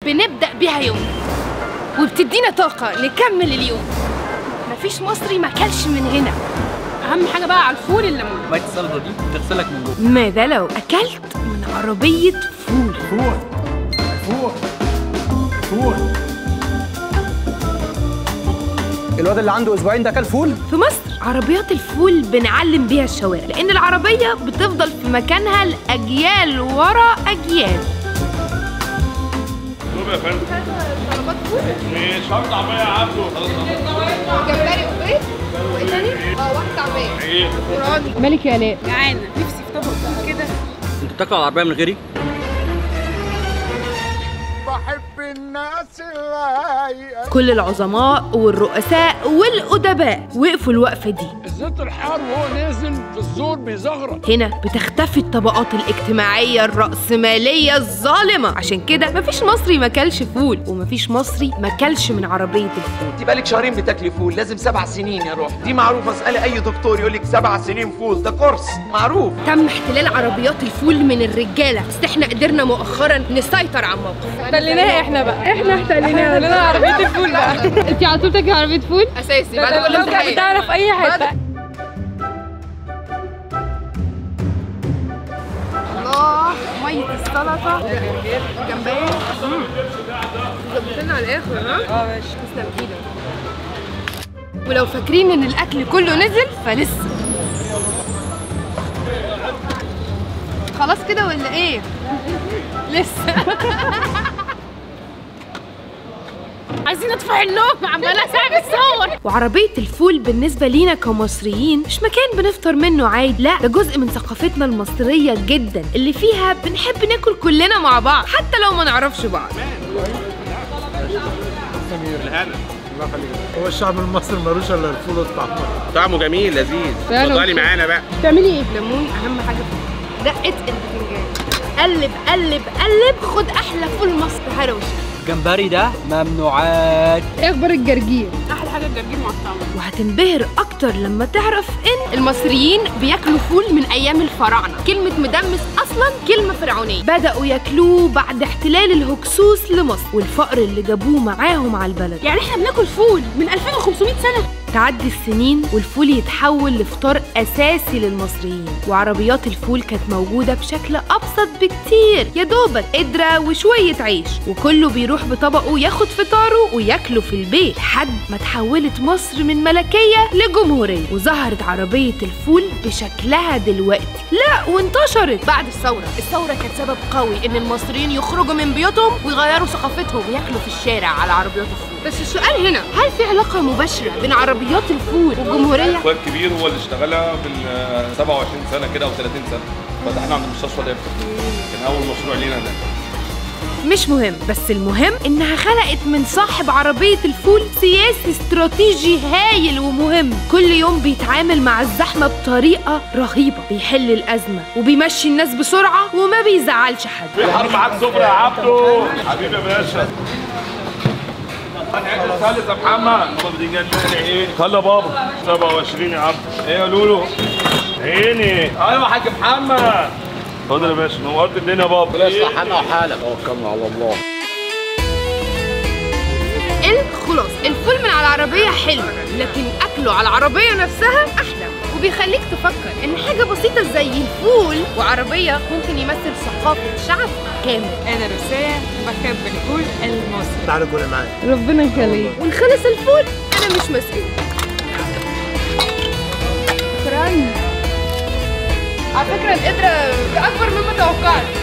بنبدأ بيها يومنا وبتدينا طاقة نكمل اليوم مفيش مصري ما كلش من هنا أهم حاجة بقى على الفول الليمون ميه السلطه دي بتغسلك من جوه ماذا لو أكلت من عربية فول فول فول فول الواد اللي عنده اسبوعين ده كل فول في مصر عربيات الفول بنعلم بيها الشوارع لأن العربية بتفضل في مكانها لأجيال ورا أجيال شوف يا فندم مش هقطع بقى يا عبده جمبري وبيض وايه تاني؟ اه واحد تعبان ايه مالك يا آلاء جعانه نفسي في طبق فول كده انت بتاكل على العربيه من غيري بحب الناس اللايقة كل العظماء والرؤساء والأدباء وقفوا الوقفة دي الزيت الحار وهو نازل في الزور بيزغرط هنا بتختفي الطبقات الاجتماعية الرأسمالية الظالمة عشان كده مفيش مصري ما كلش فول ومفيش مصري ما كلش من عربية الفول انت بقالك شهرين بتاكلي فول لازم سبع سنين يا روح دي معروفه اسالي اي دكتور يقول لك سبع سنين فول ده كورس معروف تم احتلال عربيات الفول من الرجالة بس احنا قدرنا مؤخرا نسيطر على الموقف احتليناها احنا بقى احنا احتليناها لنا عربيه الفول بقى انت على طول تاكلي عربية فول؟ اساسي بعد كل امتحان بتعرف اي حته الله مية السلطة جنبها ظبطنا على الآخر ها؟ اه ماشي تسلم ايدك ولو فاكرين ان الاكل كله نزل فلسه خلاص كده ولا ايه لسه عايزين نطفي النوم عماله اساعد الصور وعربية الفول بالنسبة لينا كمصريين مش مكان بنفطر منه عادي لا ده جزء من ثقافتنا المصرية جدا اللي فيها بنحب ناكل كلنا مع بعض حتى لو ما نعرفش بعض هو الشعب المصري ملوش الا الفول والطعمية طعمه جميل لذيذ اتفضلي معانا بقى بتعملي ايه؟ ليمون اهم حاجة فيه دقة البتنجان قلب قلب قلب خد احلى فول مصر هروش الجمبري ده ممنوعات ايه اخبار الجرجير؟ احلى حاجه الجرجير مع الطعم وهتنبهر اكتر لما تعرف ان المصريين بياكلوا فول من ايام الفراعنه كلمه مدمس اصلا كلمه فرعونيه بداوا ياكلوه بعد احتلال الهكسوس لمصر والفقر اللي جابوه معاهم على البلد يعني احنا بناكل فول من 2500 سنه تعدي السنين والفول يتحول لفطار اساسي للمصريين وعربيات الفول كانت موجوده بشكل ابسط بكتير يا دوبك قدره وشويه عيش وكله بيروح بطبقه ياخد فطاره وياكله في البيت لحد ما تحولت مصر من ملكيه لجمهوريه وظهرت عربيه الفول بشكلها دلوقتي لا وانتشرت بعد الثوره الثوره كانت سبب قوي ان المصريين يخرجوا من بيوتهم ويغيروا ثقافتهم وياكلوا في الشارع على عربيات الفول بس السؤال هنا هل في علاقه مباشره بين عربيات الفول والجمهوريه اخويا الكبير هو اللي اشتغلها بال 27 سنه كده او 30 سنه فتحنا عند المستشفى ده كان اول مشروع لينا ده مش مهم بس المهم انها خلقت من صاحب عربية الفول سياسي استراتيجي هايل ومهم كل يوم بيتعامل مع الزحمة بطريقة رهيبة بيحل الأزمة وبيمشي الناس بسرعة وما بيزعلش حد في حرب معاك سفرة يا عبده حبيبي يا باشا هنعيد الثالث يا محمد بابا بدنجان تاني ايه خلى بابا 27 يا عبد ايه يا لولو عيني ايوه يا حاج محمد اتفضل يا باشا نورت الدنيا يا بابا لا يصلح حالنا وحالك توكلنا على الله الخلاص الفول من على العربية حلو لكن أكله على العربية نفسها أحلى وبيخليك تفكر إن حاجة بسيطة زي الفول وعربية ممكن يمثل ثقافة شعب كامل انا روسيه بحب الفول المصري تعالوا كل معايا ربنا يخليك ونخلص الفول انا مش مسؤول شكرا على فكره القدره اكبر مما توقعت